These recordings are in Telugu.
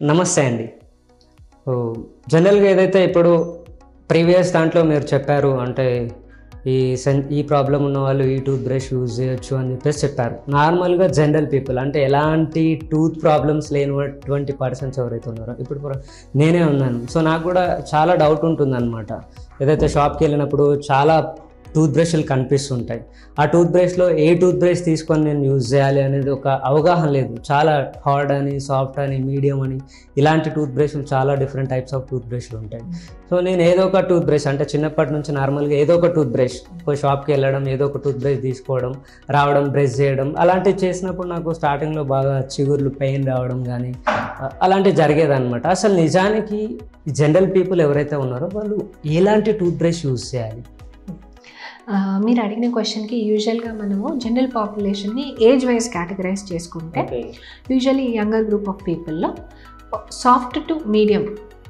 నమస్తే అండి ఓ, జనరల్గా ఏదైతే ఇప్పుడు ప్రీవియస్ దాంట్లో మీరు చెప్పారు అంటే ఈ సెన్ ఈ ప్రాబ్లం ఉన్న వాళ్ళు ఈ టూత్ బ్రష్ యూజ్ చేయొచ్చు అని చెప్పేసి చెప్పారు నార్మల్గా జనరల్ పీపుల్ అంటే ఎలాంటి టూత్ ప్రాబ్లమ్స్ లేనటువంటి పర్సన్స్ ఎవరైతే ఉన్నారో ఇప్పుడు for- నేనే ఉన్నాను సో నాకు కూడా చాలా డౌట్ ఉంటుంది అనమాట ఏదైతే షాప్కి వెళ్ళినప్పుడు చాలా టూత్ బ్రష్లు కనిపిస్తుంటాయి ఆ టూత్ బ్రష్లో ఏ టూత్ బ్రష్ తీసుకొని నేను యూజ్ చేయాలి అనేది ఒక అవగాహన లేదు చాలా హార్డ్ అని సాఫ్ట్ అని మీడియం అని ఇలాంటి టూత్ బ్రష్లు చాలా డిఫరెంట్ టైప్స్ ఆఫ్ టూత్ బ్రష్లు ఉంటాయి సో నేను ఏదో ఒక టూత్ బ్రష్ అంటే చిన్నప్పటి నుంచి నార్మల్గా ఏదో ఒక టూత్ బ్రష్ పోయి షాప్కి వెళ్ళడం ఏదో ఒక టూత్ బ్రష్ తీసుకోవడం రావడం బ్రష్ చేయడం అలాంటివి చేసినప్పుడు నాకు స్టార్టింగ్లో బాగా చిగుర్లు పెయిన్ రావడం కానీ అ- అలాంటివి జరిగేదన్నమాట అసలు నిజానికి జనరల్ పీపుల్ ఎవరైతే ఉన్నారో వాళ్ళు ఎలాంటి టూత్ బ్రష్ యూజ్ చేయాలి ఆ, మీరు అడిగిన క్వశ్చన్కి యూజువల్గా మనము జనరల్ పాపులేషన్ని ఏజ్ వైజ్ కేటగరైజ్ చేసుకుంటే యూజువల్లీ యంగర్ గ్రూప్ ఆఫ్ పీపుల్లో soft to medium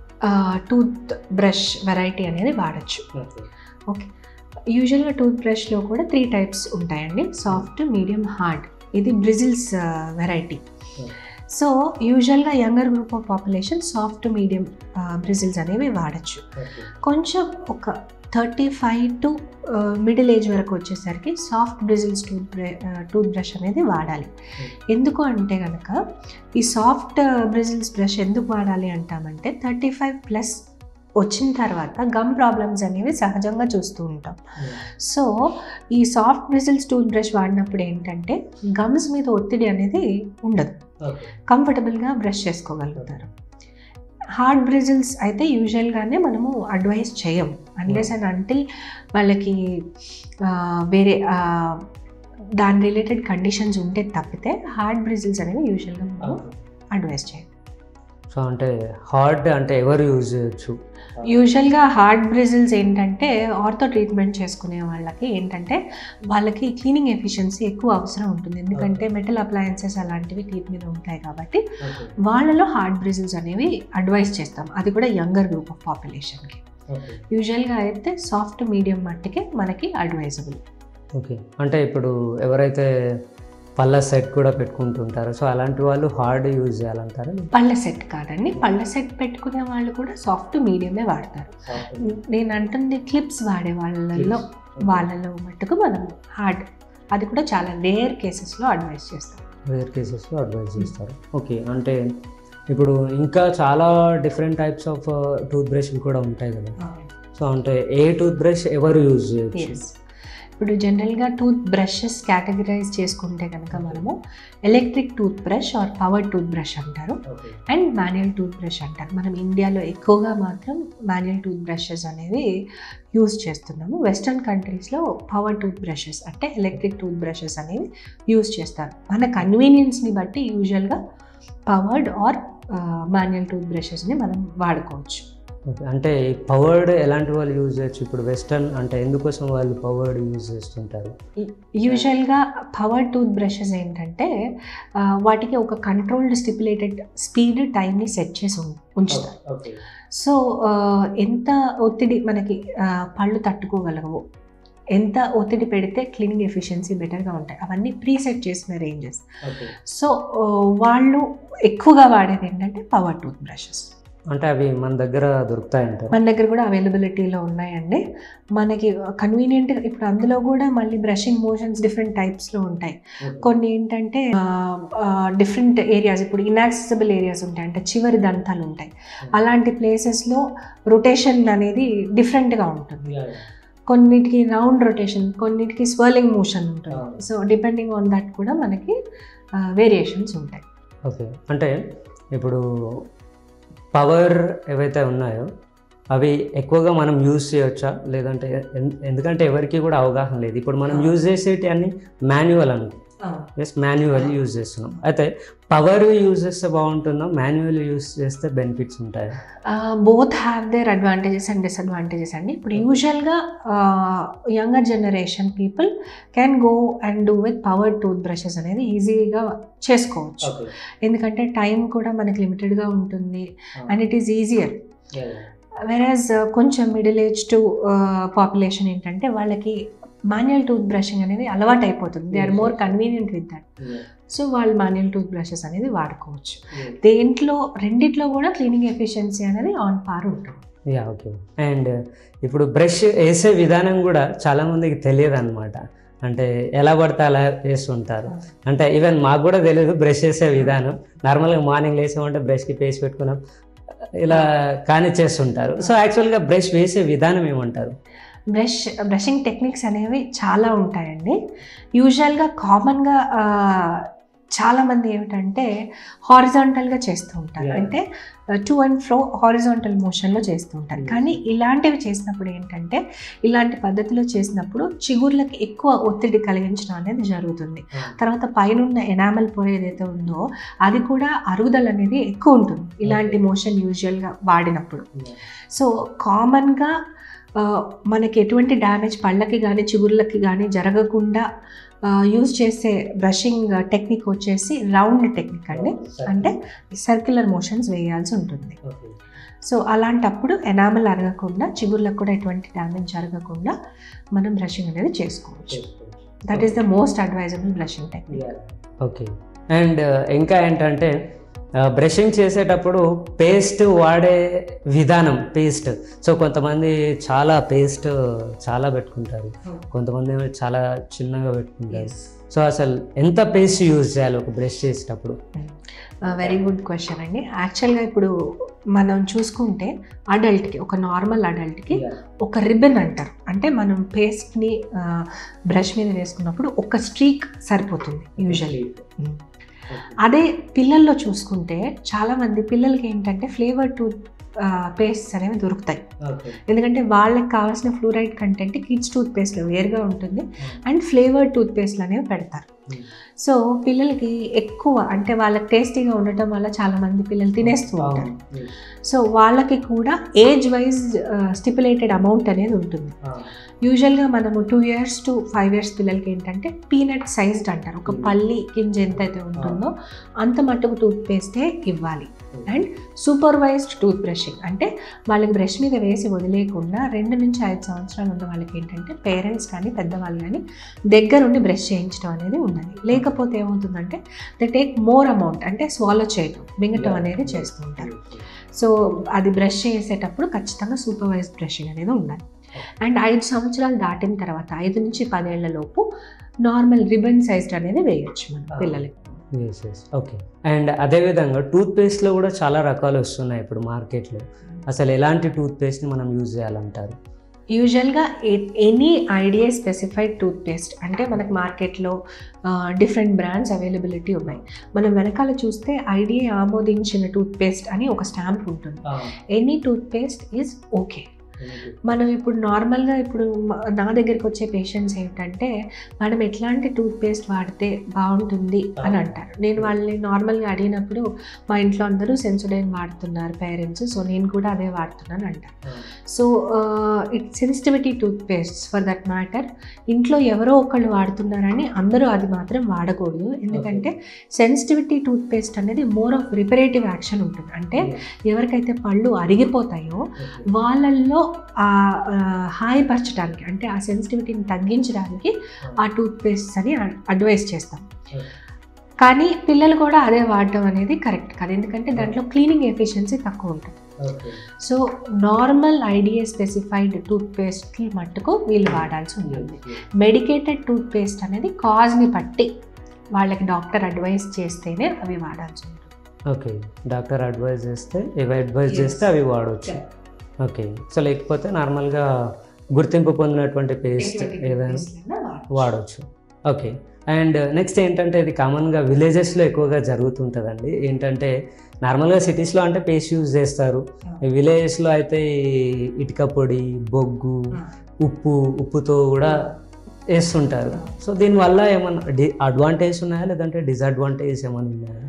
tooth brush variety అనేది వాడచ్చు ఓకే యూజువల్గా టూత్ బ్రష్లో కూడా త్రీ టైప్స్ ఉంటాయండి సాఫ్ట్ మీడియం హార్డ్ ఇది బ్రిజిల్స్ వెరైటీ సో యూజువల్గా younger group of population soft medium bristles అనేవి వాడచ్చు కొంచెం ఒక thirty five to middle age వరకు వచ్చేసరికి సాఫ్ట్ బ్రిజిల్స్ టూత్ బ్ర టూత్ బ్రష్ అనేది వాడాలి ఎందుకు అంటే కనుక ఈ సాఫ్ట్ బ్రిజిల్స్ బ్రష్ ఎందుకు వాడాలి అంటామంటే థర్టీ ఫైవ్ ప్లస్ వచ్చిన తర్వాత గమ్ ప్రాబ్లమ్స్ అనేవి సహజంగా చూస్తూ ఉంటాం సో ఈ సాఫ్ట్ బ్రిజిల్స్ టూత్ బ్రష్ వాడినప్పుడు ఏంటంటే గమ్స్ మీద ఒత్తిడి అనేది ఉండదు కంఫర్టబుల్గా బ్రష్ చేసుకోగలుగుతారు హార్డ్ బ్రిజిల్స్ అయితే యూజువల్గానే మనము అడ్వైస్ చేయం అన్లెస్ అండ్ అంటిల్ వాళ్ళకి ఆ, వేరే ఆ, దాని రిలేటెడ్ కండిషన్స్ ఉంటే తప్పితే హార్డ్ బ్రిజిల్స్ అనేవి యూజువల్గా మనము అడ్వైస్ చేయం సో అంటే హార్డ్ అంటే ఎవరు యూజ్ చేయొచ్చు యూజువల్గా హార్డ్ బ్రిజిల్స్ ఏంటంటే ఆర్థో ట్రీట్మెంట్ చేసుకునే వాళ్ళకి ఏంటంటే వాళ్ళకి క్లీనింగ్ ఎఫిషియన్సీ ఎక్కువ అవసరం ఉంటుంది ఎందుకంటే మెటల్ అప్లయన్సెస్ అలాంటివి టీత్ మీద ఉంటాయి కాబట్టి వాళ్ళలో హార్డ్ బ్రిజిల్స్ అనేవి అడ్వైస్ చేస్తాం అది కూడా యంగర్ గ్రూప్ ఆఫ్ పాపులేషన్కి యూజువల్గా అయితే సాఫ్ట్ మీడియం మట్టికే మనకి అడ్వైజబుల్ ఓకే అంటే ఇప్పుడు ఎవరైతే పళ్ళ సెట్ కూడా పెట్టుకుంటుంటారో సో అలాంటి వాళ్ళు హార్డ్ యూజ్ చేయాలంటారా పళ్ళ సెట్ కాదండి పళ్ళ సెట్ పెట్టుకునే వాళ్ళు కూడా సాఫ్ట్ మీడియమే వాడతారు నేను అంటుంది క్లిప్స్ వాడే వాళ్ళల్లో వాళ్ళలో మట్టుకు మనం హార్డ్ అది కూడా చాలా రేర్ కేసెస్లో అడ్వైస్ చేస్తాం రేర్ కేసెస్లో అడ్వైజ్ చేస్తారు ఓకే అంటే ఇప్పుడు ఇంకా చాలా డిఫరెంట్ టైప్స్ ఆఫ్ టూత్ బ్రష్లు కూడా ఉంటాయి కదా సో అంటే ఏ టూత్ బ్రష్ ఎవరు యూజ్ చేయొచ్చు ఎస్ ఇప్పుడు జనరల్గా టూత్ బ్రషెస్ కేటగరైజ్ చేసుకుంటే కనుక మనము electric tooth brush or power tooth brush అంటారు అండ్ మాన్యువల్ టూత్ బ్రష్ అంటారు మనం ఇండియాలో ఎక్కువగా మాత్రం మాన్యువల్ టూత్ బ్రషెస్ అనేవి యూజ్ చేస్తున్నాము వెస్ట్రన్ కంట్రీస్లో పవర్ టూత్ బ్రషెస్ అంటే ఎలక్ట్రిక్ టూత్ బ్రషెస్ అనేవి యూజ్ చేస్తారు మన కన్వీనియన్స్ని బట్టి యూజువల్గా పవర్డ్ ఆర్ మాన్యువల్ టూత్ బ్రషెస్ని మనం వాడుకోవచ్చు ఓకే అంటే పవర్డ్ ఎలాంటి వాళ్ళు యూజ్ చేయొచ్చు ఇప్పుడు వెస్టర్న్ అంటే ఎందుకోసం వాళ్ళు పవర్డ్ యూజ్ చేస్తుంటారు యూజువల్గా పవర్ టూత్ బ్రషెస్ ఏంటంటే ఆ, వాటికి ఒక కంట్రోల్డ్ స్టిపులేటెడ్ స్పీడ్ టైంని సెట్ చేసి ఉం- ఉంచుతారు సో ఆ, ఎంత ఒత్తిడి మనకి ఆ, పళ్ళు తట్టుకోగలవు ఎంత ఒత్తిడి పెడితే క్లీనింగ్ ఎఫిషియన్సీ బెటర్గా ఉంటాయి అవన్నీ ప్రీ సెట్ చేసిన రేంజెస్ సో ఆ, వాళ్ళు ఎక్కువగా వాడేది ఏంటంటే పవర్ టూత్ బ్రషెస్ అంటే అవి మన దగ్గర దొరుకుతాయంటారు మన దగ్గర కూడా అవైలబిలిటీలో ఉన్నాయండి మనకి కన్వీనియంట్ ఇప్పుడు అందులో కూడా మళ్ళీ బ్రషింగ్ మోషన్స్ డిఫరెంట్ టైప్స్లో ఉంటాయి కొన్ని ఏంటంటే డిఫరెంట్ ఏరియాస్ ఇప్పుడు ఇన్యాక్సెసిబుల్ ఏరియాస్ ఉంటాయి అంటే చివరి దంతాలు ఉంటాయి అలాంటి ప్లేసెస్లో రొటేషన్ అనేది డిఫరెంట్గా ఉంటుంది కొన్నిటికి రౌండ్ రొటేషన్ కొన్నిటికి స్వర్లింగ్ మోషన్ ఉంటుంది Ah. So depending on that కూడా మనకి వేరియేషన్స్ ఉంటాయి ఓకే అంటే ఇప్పుడు పవర్ ఏవైతే ఉన్నాయో అవి ఎక్కువగా మనం యూజ్ చేయొచ్చా లేదంటే ఎన్- ఎందుకంటే ఎవరికి కూడా అవగాహన లేదు ఇప్పుడు మనం యూజ్ చేసేటి అన్ని మాన్యువల్ అనుకో ఎస్ మాన్యువల్ యూజ్ చేస్తున్నాం అయితే పవర్ యూజ్ చేస్తే బాగుంటుందా మాన్యువల్ యూజ్ చేస్తే బెనిఫిట్స్ ఉంటాయి both have their advantages and disadvantages అండి ఇప్పుడు యూజువల్గా younger generation people can go and do with power tooth brushes అనేది ఈజీగా చేసుకోవచ్చు ఎందుకంటే టైం కూడా మనకి లిమిటెడ్గా ఉంటుంది అండ్ ఇట్ ఈస్ ఈజియర్ వెరాజ్ కొంచెం మిడిల్ ఏజ్ టు పాపులేషన్ ఏంటంటే వాళ్ళకి మాన్యువల్ టూత్ బ్రషింగ్ అనేది అలవాటు అయిపోతుంది they are more convenient with that so వాళ్ళు మాన్యువల్ టూత్ బ్రషెస్ అనేది వాడుకోవచ్చు దేంట్లో రెండిట్లో కూడా క్లీనింగ్ ఎఫిషియన్సీ అనేది ఆన్ పార్ ఉంటుంది యా ఓకే అండ్ ఇప్పుడు బ్రష్ వేసే విధానం కూడా చాలామందికి తెలియదు అనమాట అంటే ఎలా పడితే అలా వేస్తుంటారు అంటే ఈవెన్ మాకు కూడా తెలియదు బ్రష్ చేసే విధానం నార్మల్గా మార్నింగ్ లేసామంటే బ్రష్కి పేస్ట్ పెట్టుకున్నాం ఇలా కానీ చేస్తుంటారు సో యాక్చువల్గా బ్రష్ వేసే విధానం ఏమంటారు బ్రష్ బ్రషింగ్ టెక్నిక్స్ అనేవి చాలా ఉంటాయండి యూజువల్గా కామన్గా చాలామంది ఏమిటంటే హారిజాంటల్గా చేస్తూ ఉంటారు Yeah. అంటే టు అండ్ ఫ్రో హారిజాంటల్ మోషన్లో చేస్తూ ఉంటారు Yes. కానీ ఇలాంటివి చేసినప్పుడు ఏంటంటే ఇలాంటి పద్ధతిలో చేసినప్పుడు చిగుర్లకి ఎక్కువ ఒత్తిడి కలిగించడం అనేది జరుగుతుంది తర్వాత పైన ఎనామల్ పొర ఏదైతే ఉందో అది కూడా అరుగుదల అనేది ఎక్కువ ఉంటుంది ఇలాంటి మోషన్ యూజువల్గా వాడినప్పుడు సో కామన్గా ఆ, మనకి ఎటువంటి డ్యామేజ్ పళ్ళకి కానీ చిగుర్లకి కానీ జరగకుండా యూజ్ చేసే బ్రషింగ్ టెక్నిక్ వచ్చేసి రౌండ్ టెక్నిక్ అండి అంటే సర్క్యులర్ మోషన్స్ వేయాల్సి ఉంటుంది సో అలాంటప్పుడు ఎనామల్ అరగకుండా చిగుర్లకు కూడా ఎటువంటి డ్యామేజ్ జరగకుండా మనం బ్రషింగ్ అనేది చేసుకోవచ్చు that is the most advisable brushing technique okay and ఇంకా ఏంటంటే బ్రషింగ్ చేసేటప్పుడు పేస్ట్ వాడే విధానం పేస్ట్ సో కొంతమంది చాలా పేస్ట్ చాలా పెట్టుకుంటారు కొంతమంది ఏమో చాలా చిన్నగా పెట్టుకుంటారు సో అసలు ఎంత పేస్ట్ యూజ్ చేయాలి ఒక బ్రష్ చేసేటప్పుడు వెరీ గుడ్ క్వశ్చన్ అండి యాక్చువల్గా ఇప్పుడు మనం చూసుకుంటే అడల్ట్కి ఒక నార్మల్ అడల్ట్కి ఒక రిబన్ అంటారు అంటే మనం పేస్ట్ని బ్రష్ మీద వేసుకున్నప్పుడు ఒక స్ట్రీక్ సరిపోతుంది యూజువల్లీ అదే పిల్లల్లో చూసుకుంటే చాలామంది పిల్లలకి ఏంటంటే ఫ్లేవర్ టూత్ పేస్ట్స్ అనేవి దొరుకుతాయి ఎందుకంటే వాళ్ళకి కావాల్సిన ఫ్లూరైడ్ కంటెంట్ కిడ్స్ టూత్ పేస్ట్లో వేరుగా ఉంటుంది అండ్ ఫ్లేవర్డ్ టూత్ పేస్ట్లు అనేవి పెడతారు సో పిల్లలకి ఎక్కువ అంటే వాళ్ళకి టేస్టీగా ఉండటం వల్ల చాలామంది పిల్లలు తినేస్తూ ఉంటారు సో వాళ్ళకి కూడా ఏజ్ వైజ్ స్టిపులేటెడ్ అమౌంట్ అనేది ఉంటుంది యూజువల్గా మనము two years to five years పిల్లలకి ఏంటంటే పీనట్ సైజ్డ్ అంటారు ఒక పల్లి గింజ ఎంత అయితే ఉంటుందో అంత మట్టుకు టూత్ పేస్టే ఇవ్వాలి అండ్ సూపర్వైజ్డ్ టూత్ బ్రషింగ్ అంటే వాళ్ళకి బ్రష్ మీద వేసి వదిలేయకుండా రెండు నుంచి ఐదు సంవత్సరాలు ఉన్న వాళ్ళకి ఏంటంటే పేరెంట్స్ కానీ పెద్దవాళ్ళు కానీ దగ్గరుండి బ్రష్ చేయించడం అనేది ఉన్నది లేకపోతే ఏమవుతుందంటే ద టేక్ మోర్ అమౌంట్ అంటే స్వాలో చేయటం మింగటం అనేది చేస్తూ ఉంటారు సో అది బ్రష్ చేసేటప్పుడు ఖచ్చితంగా సూపర్వైజ్డ్ బ్రషింగ్ అనేది ఉండాలి అండ్ ఐదు సంవత్సరాలు దాటిన తర్వాత ఐదు నుంచి పదేళ్ల లోపు నార్మల్ రిబన్ సైజ్డ్ అనేది వేయొచ్చు మనం పిల్లలకి ఎస్ ఎస్ ఓకే అండ్ అదేవిధంగా టూత్ పేస్ట్లో కూడా చాలా రకాలు వస్తున్నాయి ఇప్పుడు మార్కెట్లో అసలు ఎలాంటి టూత్ పేస్ట్ని మనం యూజ్ చేయాలంటారు యూజువల్గా any IDA specified tooth paste అంటే మనకు మార్కెట్లో డిఫరెంట్ బ్రాండ్స్ అవైలబిలిటీ ఉన్నాయి మనం వెనకాల చూస్తే ఐడియా ఆమోదించిన టూత్ పేస్ట్ అని ఒక స్టాంప్ ఉంటుంది any tooth paste is okay మనం ఇప్పుడు నార్మల్గా ఇప్పుడు మ- నా దగ్గరికి వచ్చే పేషెంట్స్ ఏంటంటే మనం ఎట్లాంటి టూత్ పేస్ట్ వాడితే బాగుంటుంది అని అంటారు నేను వాళ్ళని నార్మల్గా అడిగినప్పుడు మా ఇంట్లో అందరూ సెన్సోడైన్ వాడుతున్నారు పేరెంట్స్ సో నేను కూడా అదే వాడుతున్నాను అంటారు so it sensitivity tooth paste for that matter ఇంట్లో ఎవరో ఒకళ్ళు వాడుతున్నారని అందరూ అది మాత్రం వాడకూడదు ఎందుకంటే సెన్సిటివిటీ టూత్ పేస్ట్ అనేది మోర్ ఆఫ్ రిపరేటివ్ యాక్షన్ ఉంటుంది అంటే ఎవరికైతే పళ్ళు అరిగిపోతాయో వాళ్ళల్లో ఆ ఆ, హాయిపరచడానికి అంటే ఆ సెన్సిటివిటీని తగ్గించడానికి ఆ టూత్ పేస్ట్ అని అడ్వైస్ చేస్తాం కానీ పిల్లలు కూడా అదే వాడటం అనేది కరెక్ట్ కాదు ఎందుకంటే దాంట్లో క్లీనింగ్ ఎఫిషియన్సీ తక్కువ ఉంటుంది so normal IDA specified tooth paste మట్టుకు వీళ్ళు వాడాల్సి ఉంటుంది మెడికేటెడ్ టూత్ పేస్ట్ అనేది కాజ్ని బట్టి వాళ్ళకి డాక్టర్ అడ్వైస్ చేస్తేనే అవి వాడాల్సి ఉంటుంది ఓకే డాక్టర్ అడ్వైజ్ చేస్తే ఇవి అడ్వైజ్ Yes. చేస్తే అవి వాడవచ్చు ఓకే సో లేకపోతే నార్మల్గా గుర్తింపు పొందినటువంటి పేస్ట్ ఏదైనా వాడవచ్చు ఓకే అండ్ నెక్స్ట్ ఏంటంటే ఇది కామన్గా విలేజెస్లో ఎక్కువగా జరుగుతుంటుందండి ఏంటంటే నార్మల్గా సిటీస్లో అంటే పేస్ట్ యూజ్ చేస్తారు విలేజెస్లో అయితే ఈ ఇటుక పొడి బొగ్గు ఉప్పు ఉప్పుతో కూడా వేస్తుంటారు సో దీనివల్ల ఏమన్నా డి అడ్వాంటేజ్ ఉన్నాయా లేదంటే డిసడ్వాంటేజ్ ఏమైనా ఉన్నాయా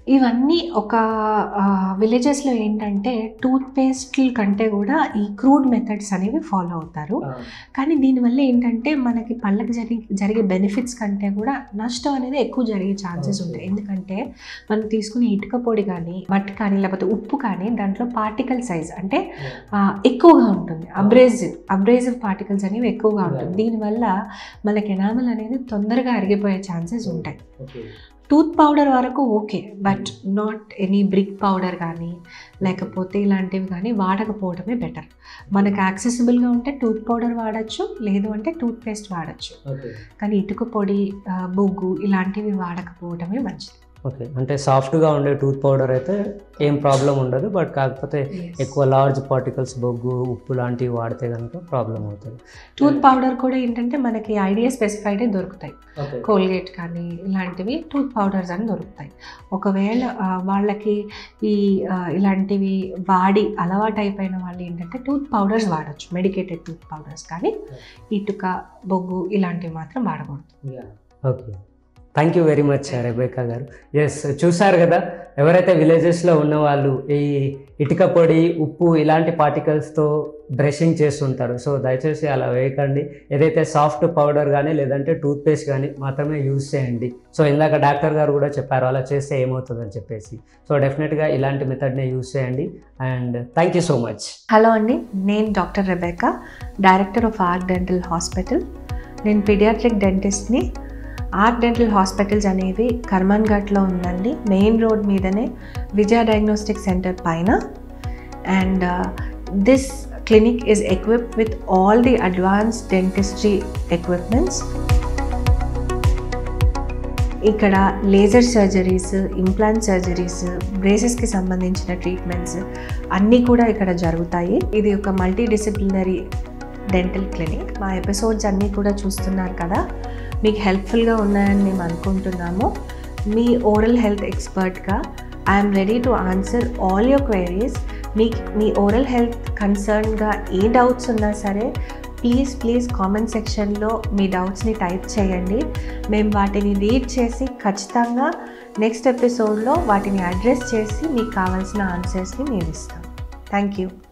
ఇవన్నీ ఒక విలేజెస్లో ఏంటంటే టూత్ పేస్ట్ల కంటే కూడా ఈ క్రూడ్ మెథడ్స్ అనేవి ఫాలో అవుతారు కానీ దీనివల్ల ఏంటంటే మనకి పళ్ళకి జరిగే జరిగే బెనిఫిట్స్ కంటే కూడా నష్టం అనేది ఎక్కువ జరిగే ఛాన్సెస్ ఉంటాయి ఎందుకంటే మనం తీసుకునే ఇటుక పొడి కానీ మట్టి కానీ లేకపోతే ఉప్పు కానీ దాంట్లో పార్టికల్ సైజ్ అంటే ఆ, ఎక్కువగా ఉంటుంది అబ్రేజివ్ అబ్రేజివ్ పార్టికల్స్ అనేవి ఎక్కువగా ఉంటుంది దీనివల్ల మనకి ఎనామల్ అనేది తొందరగా అరిగిపోయే ఛాన్సెస్ ఉంటాయి టూత్ పౌడర్ వరకు okay but not any brick powder కానీ లేకపోతే ఇలాంటివి కానీ వాడకపోవడమే బెటర్ మనకు యాక్సెసిబుల్గా ఉంటే టూత్ పౌడర్ వాడచ్చు లేదు అంటే టూత్ పేస్ట్ వాడచ్చు కానీ ఇటుక పొడి ఆ, బొగ్గు ఇలాంటివి వాడకపోవడమే మంచిది ఓకే అంటే సాఫ్ట్గా ఉండే టూత్ పౌడర్ అయితే ఏం ప్రాబ్లం ఉండదు బట్ కాకపోతే ఎక్కువ లార్జ్ పార్టికల్స్ బొగ్గు ఉప్పు లాంటివి వాడితే కనుక ప్రాబ్లం అవుతుంది టూత్ పౌడర్ కూడా ఏంటంటే మనకి ఐడియా స్పెసిఫైడే దొరుకుతాయి కోల్గేట్ కానీ ఇలాంటివి టూత్ పౌడర్స్ అని దొరుకుతాయి ఒకవేళ ఆ, వాళ్ళకి ఈ ఆ, ఇలాంటివి వాడి అలవాటు అయిపోయిన వాళ్ళు ఏంటంటే టూత్ పౌడర్స్ వాడచ్చు మెడికేటెడ్ టూత్ పౌడర్స్ కానీ ఇటుక బొగ్గు ఇలాంటివి మాత్రం వాడకూడదు okay thank you very much Rebecca garu yes చూసారు కదా ఎవరైతే విలేజెస్లో ఉన్న వాళ్ళు ఈ ఇటుక పొడి ఉప్పు ఇలాంటి పార్టికల్స్తో బ్రషింగ్ చేస్తుంటారు సో దయచేసి అలా వేయకండి ఏదైతే సాఫ్ట్ పౌడర్ కానీ లేదంటే టూత్ పేస్ట్ కానీ మాత్రమే యూజ్ చేయండి సో ఇందాక డాక్టర్ గారు కూడా చెప్పారు అలా చేస్తే ఏమవుతుందని చెప్పేసి సో డెఫినెట్గా ఇలాంటి మెథడ్నే యూజ్ చేయండి and thank you so much hello అండి నేను doctor Rebecca director of Arc dental hospital నేను పీడియాట్రిక్ డెంటిస్ట్ని ఆర్క్ డెంటల్ హాస్పిటల్స్ అనేవి కర్మన్ ఘాట్లో ఉందండి మెయిన్ రోడ్ మీదనే విజయ డయాగ్నోస్టిక్ సెంటర్ పైన and this clinic is equipped with all the advance dentistry equipments ఇక్కడ లేజర్ సర్జరీస్ ఇంప్లాంట్ సర్జరీస్ బ్రేసెస్కి సంబంధించిన ట్రీట్మెంట్స్ అన్నీ కూడా ఇక్కడ జరుగుతాయి ఇది ఒక మల్టీ డిసిప్లినరీ డెంటల్ క్లినిక్ మా ఎపిసోడ్స్ అన్నీ కూడా చూస్తున్నారు కదా మీకు హెల్ప్ఫుల్గా ఉన్నాయని మేము అనుకుంటున్నాము మీ ఓరల్ హెల్త్ ఎక్స్పర్ట్గా I'm ready to answer all your queries మీకు మీ ఓరల్ హెల్త్ కన్సర్న్గా ఏ డౌట్స్ ఉన్నా సరే ప్లీజ్ ప్లీజ్ కామెంట్ సెక్షన్లో మీ డౌట్స్ని టైప్ చేయండి మేము వాటిని రీడ్ చేసి ఖచ్చితంగా నెక్స్ట్ ఎపిసోడ్లో వాటిని అడ్రస్ చేసి మీకు కావాల్సిన ఆన్సర్స్ని మేము ఇస్తాం థ్యాంక్ యూ